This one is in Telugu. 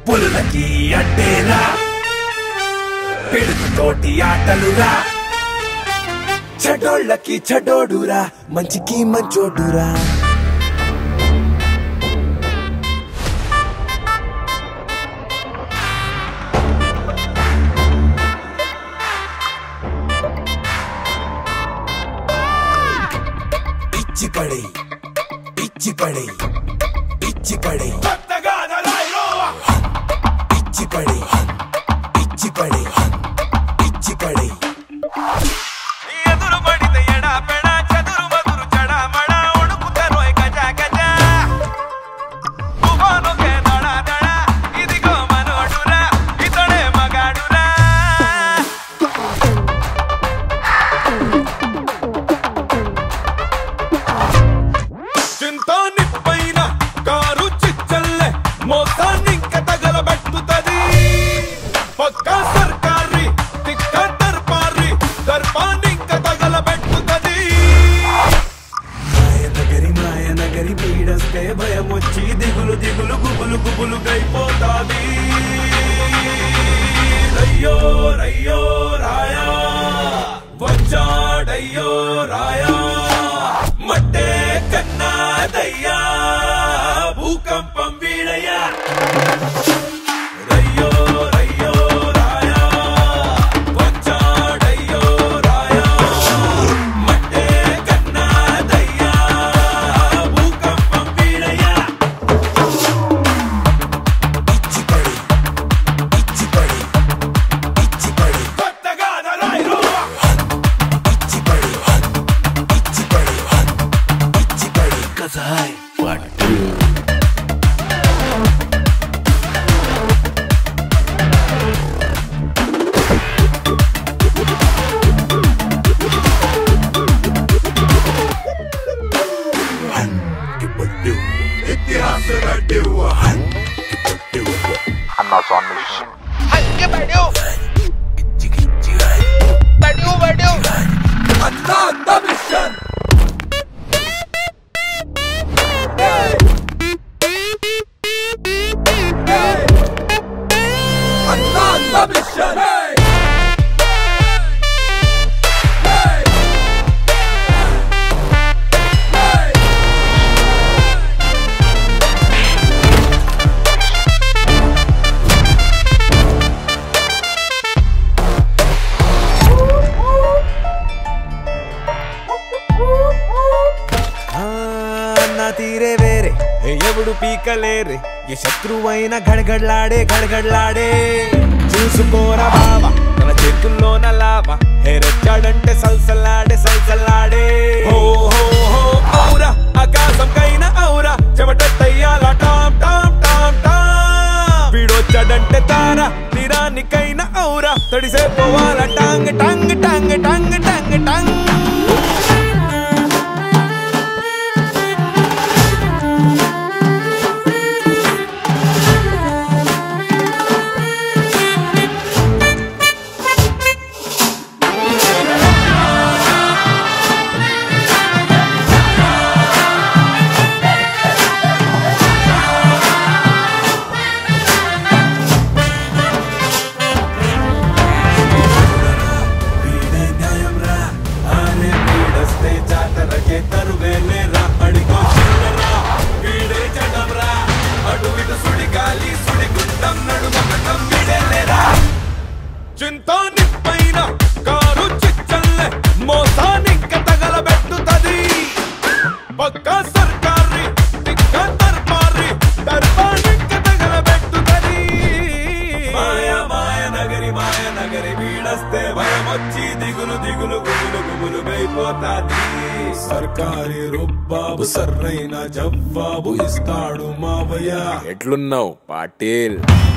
పులులకి అడ్డేరా పిడుగుతోటి ఆటలురా చెడోళ్ళకి చెడోడురా మంచికి మంచోడురా పిచ్చి పడి పిచ్చి పడి పిచ్చి పడి పిచ్చి పడి పిచ్చి పడి పిచ్చి పడి ఎదురు పడితే ఎడా పెడా చదురు మదురు చెడా మడా ఉడుకుతారోయ్ గజా గజా తుఫానుకే దడా దడా ఇదిగో మనోడురా ఇతడే మగాడురా చింతాని పైన కారు చిచ్చల్లే మోసాన్ని ఇంక తగలబెట్టుతది పక్క సర్కారి తిక్క దర్బారి దర్బాన్ని ఇంక తగలబెట్టుతది మాయనగరి మాయనగరి పీడస్తే భయం వచ్చి దిగులు దిగులు గుబులు గుబులు గైపోతాది రయ్యో రయ్యో రాయా వచ్చాడయ్యో రాయా మట్టే కన్నాదయ్యా భూకంపం వీడయ్యా రయ్యో రయ్యో రాయా వచ్చాడయ్యో రాయా మట్టే కన్నాదయ్యా భూకంపం వీడయ్యా పిచ్చి పడి పిచ్చి పడి పిచ్చి పడి కొత్తగా రాయరు పిచ్చి పడి పిచ్చి పడి పిచ్చి పడి కసాయ్ ఇతిహాస గడ్డివ I'm not on mission. హంగే బడియో బడియో బడియో Another mission. Another mission. Hey. Hey. Hey. నా తీరే వేరే ఎవడు పీకలేరే ఏ శత్రువైన గడగడలాడే గడగడలాడే చూసుకోరా బావా తన చేతుల్లోన లావా హెరొచ్చాడంటే సల్సలాడే సల్సలాడే హో హో హో ఔరా ఆకాశంకైన ఔరా చెమటయ్యాల టామ్ టామ్ టామ్ టామ్ వీడొచ్చాడంటే తారా తీరానికైన ఔరా తడిసే పోవాల టాంగ్ టాంగ్ టాంగ్ టాంగ్ టాంగ్ టాంగ్ వీడే న్యాయం రా ఆనే వీడస్తే జాతరకే తరువేలే రా అడిగో చిల్లరా వీడే జడం రా అటు ఇటు సుడి గాలి సుడి గుండం నడుమకటం వీడేలేరా చింతాని పైన కారు చిచ్చల్లే మోసానింక తగలబెట్టుతది పక్క సర్కారి తిక్క దర్బారి దర్బానింక తగలబెట్టుతది మాయ మాయ నగరి మాయ నగరి వీడస్తే భయం వచ్చి దిగులు దిగులు గుబులు గుబులు గైపోతాది సర్కారి రుబ్బాబు సర్రైన జవాబు ఇస్తాడు మావయ్య ఎట్లున్నావు పాటిల్